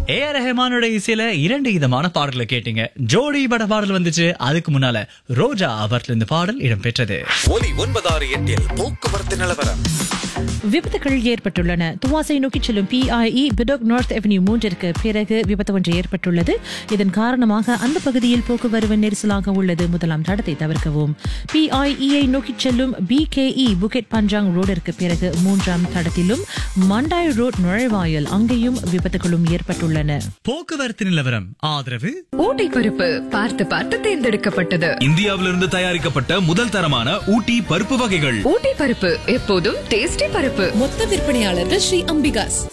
A R ரஹ்மானோட இசையில இரண்டு விதமான பாடல்களை கேட்டீங்க ஜோடி பட பாடல் வந்துச்சு அதுக்கு முன்னால ரோஜா அவர்ல இருந்து பாடல் இடம்பெற்றது ஒலி ஒன்பதாறு எட்டில் போக்குவரத்து நிலவரம் விபத்துகள் ஏற்பட்டுள்ளன துவாசை நோக்கி செல்லும் பிஐஇ பிடோக் நார்த் அவென்யூ மூன்றிற்கு பிறகு விபத்து ஒன்று ஏற்பட்டுள்ளது இதன் காரணமாக அந்த பகுதியில் போக்குவரவு நெரிசலாக உள்ளது முதலாம் தடத்தை தவிர்க்கவும் பிஐஇயை நோக்கி செல்லும் பிகேஇ புகெட் பஞ்சாங் ரோடிற்கு பிறகு மூன்றாம் தடத்திலும் மண்டாய் ரோட் நுழைவாயில் அங்கேயும் விபத்துகளும் ஏற்பட்டுள்ளன போக்குவரத்து நிலவரம் ஆதரவு ஊட்டி பருப்பு பார்த்து பார்த்து தேர்ந்தெடுக்கப்பட்டது இந்தியாவிலிருந்து தயாரிக்கப்பட்ட முதல் தரமான ஊட்டி பருப்பு வகைகள் ஊட்டி பருப்பு எப்போதும் டேஸ்டி பருப்பு மொத்த விற்பனையாளர்கள் ஸ்ரீ அம்பிகாஸ்